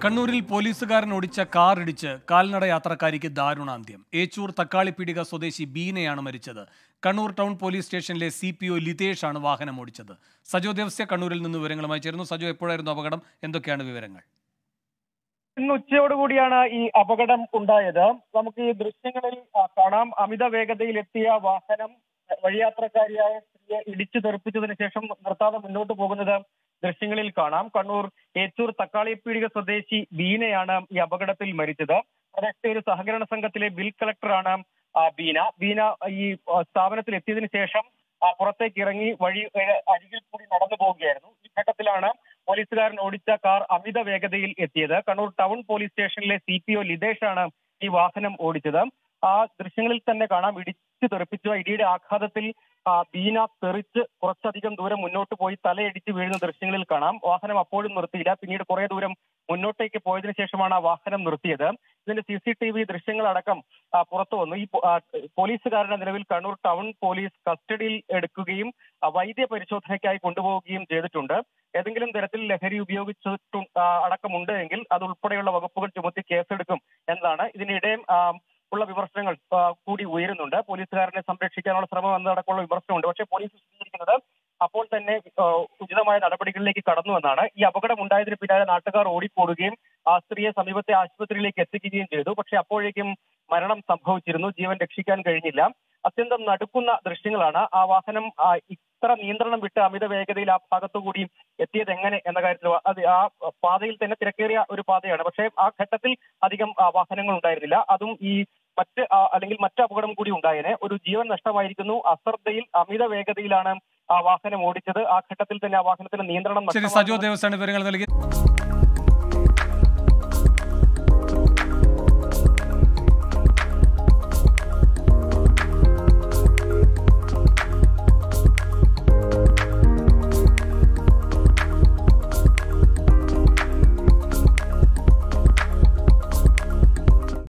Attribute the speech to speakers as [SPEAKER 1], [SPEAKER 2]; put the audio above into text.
[SPEAKER 1] കണ്ണൂരിൽ പോലീസുകാരൻ ഓടിച്ച കാർ ഇടിച്ച് കാൽനട യാത്രക്കാരിക്ക് ദാരുണാന്ത്യം ഏച്ചൂർ തക്കാളിപ്പീടിക സ്വദേശി ബീനയാണ് മരിച്ചത് കണ്ണൂർ ടൗൺ പോലീസ് സ്റ്റേഷനിലെ സി പി ഒ ലിതേഷ് ആണ് വാഹനം ഓടിച്ചത് സജോ ദേവസ്യ കണ്ണൂരിൽ നിന്ന് വിവരങ്ങളുമായി ചേരുന്നു സജോ എപ്പോഴായിരുന്നു അപകടം എന്തൊക്കെയാണ് വിവരങ്ങൾ
[SPEAKER 2] ഇന്ന് ഉച്ചയോടുകൂടിയാണ് ഈ അപകടം ഉണ്ടായത് നമുക്ക് ഈ ദൃശ്യങ്ങളിൽ ആ, കാണാം അമിത വേഗതയിൽ എത്തിയ വാഹനം വഴിയാത്രക്കാരിയായ സ്ത്രീയെ ഇടിച്ചു തെറിപ്പിച്ചതിന് ശേഷം നിർത്താതെ മുന്നോട്ട് പോകുന്നത് ദൃശ്യങ്ങളിൽ കാണാം കണ്ണൂർ ഏച്ചൂർ തക്കാളിപ്പീടിക സ്വദേശി ബീനയാണ് ഈ അപകടത്തിൽ മരിച്ചത് പ്രദേശത്തെ ഒരു സഹകരണ സംഘത്തിലെ ബിൽ കളക്ടറാണ് ആ, ബീന ബീന ഈ ആ, സ്ഥാപനത്തിൽ എത്തിയതിനു ശേഷം ആ, പുറത്തേക്ക് ഇറങ്ങി വഴി ഏ, അരികിൽ കൂടി നടന്നു പോവുകയായിരുന്നു ഈ ഘട്ടത്തിലാണ് പോലീസുകാരൻ ഓടിച്ച കാർ അമിത വേഗതയിൽ എത്തിയത് കണ്ണൂർ ടൗൺ പോലീസ് സ്റ്റേഷനിലെ സി പി ഒ ലിതേഷാണ് ഈ വാഹനം ഓടിച്ചത് ആ ദൃശ്യങ്ങളിൽ തന്നെ കാണാം ഇടിച്ചു തെറിപ്പിച്ചു ആ ഇടിയുടെ ആഘാതത്തിൽ ആ, ബീന തെറിച്ച് കുറച്ചധികം ദൂരം മുന്നോട്ട് പോയി തലയിടിച്ച് വീഴുന്ന ദൃശ്യങ്ങളിൽ കാണാം വാഹനം അപ്പോഴും നിർത്തിയില്ല പിന്നീട് കുറെ ദൂരം മുന്നോട്ടേക്ക് പോയതിനു ശേഷമാണ് ആ വാഹനം നിർത്തിയത് ഇതിന്റെ സി സി ടി വി ദൃശ്യങ്ങളടക്കം ആ, പുറത്തു വന്നു ഈ പോ- ആ, പോലീസുകാരനെ നിലവിൽ കണ്ണൂർ ടൗൺ പോലീസ് കസ്റ്റഡിയിൽ എടുക്കുകയും ആ, വൈദ്യ പരിശോധനയ്ക്കായി കൊണ്ടുപോവുകയും ചെയ്തിട്ടുണ്ട് ഏതെങ്കിലും തരത്തിൽ ലഹരി ഉപയോഗിച്ചിട്ടും ആ, അടക്കമുണ്ട് എങ്കിൽ അത് ഉൾപ്പെടെയുള്ള വകുപ്പുകൾ ചുമത്തി കേസെടുക്കും എന്നതാണ് ഇതിനിടെ ആ, ഉള്ള വിമർശനങ്ങൾ ആ, കൂടി ഉയരുന്നുണ്ട് പോലീസുകാരനെ സംരക്ഷിക്കാനുള്ള ശ്രമം എന്നതടക്കമുള്ള വിമർശനമുണ്ട് പക്ഷേ പോലീസ് വിശദീകരിക്കുന്നത് അപ്പോൾ തന്നെ ആ, ഉചിതമായ നടപടികളിലേക്ക് കടന്നു എന്നാണ് ഈ അപകടം ഉണ്ടായതിന് പിന്നാലെ നാട്ടുകാർ ഓടിപ്പോടുകയും ആ സ്ത്രീയെ സമീപത്തെ ആശുപത്രിയിലേക്ക് എത്തിക്കുകയും ചെയ്തു പക്ഷേ അപ്പോഴേക്കും മരണം സംഭവിച്ചിരുന്നു ജീവൻ രക്ഷിക്കാൻ കഴിഞ്ഞില്ല അത്യന്തം നടുക്കുന്ന ദൃശ്യങ്ങളാണ് ആ വാഹനം ആ, ഇത്ര നിയന്ത്രണം വിട്ട് അമിത വേഗതയിൽ ആ ഭാഗത്തു കൂടി എത്തിയത് എങ്ങനെ എന്ന കാര്യത്തിൽ അത് ആ പാതയിൽ തന്നെ തിരക്കേറിയ ഒരു പാതയാണ് പക്ഷേ ആ ഘട്ടത്തിൽ അധികം ആ, വാഹനങ്ങൾ ഉണ്ടായിരുന്നില്ല അതും ഈ മറ്റ് ആ, അല്ലെങ്കിൽ മറ്റ് അപകടം കൂടി ഉണ്ടായേനെ ഒരു ജീവൻ നഷ്ടമായിരിക്കുന്നു അശ്രദ്ധയിൽ അമിത വേഗതയിലാണ് ആ വാഹനം ഓടിച്ചത് ആ ഘട്ടത്തിൽ തന്നെ ആ വാഹനത്തിന് നിയന്ത്രണം
[SPEAKER 1] ശരി
[SPEAKER 2] നഷ്ടമാകുന്നത്
[SPEAKER 1] സജോ ദേവസ്യാണ് വിവരങ്ങൾ നൽകി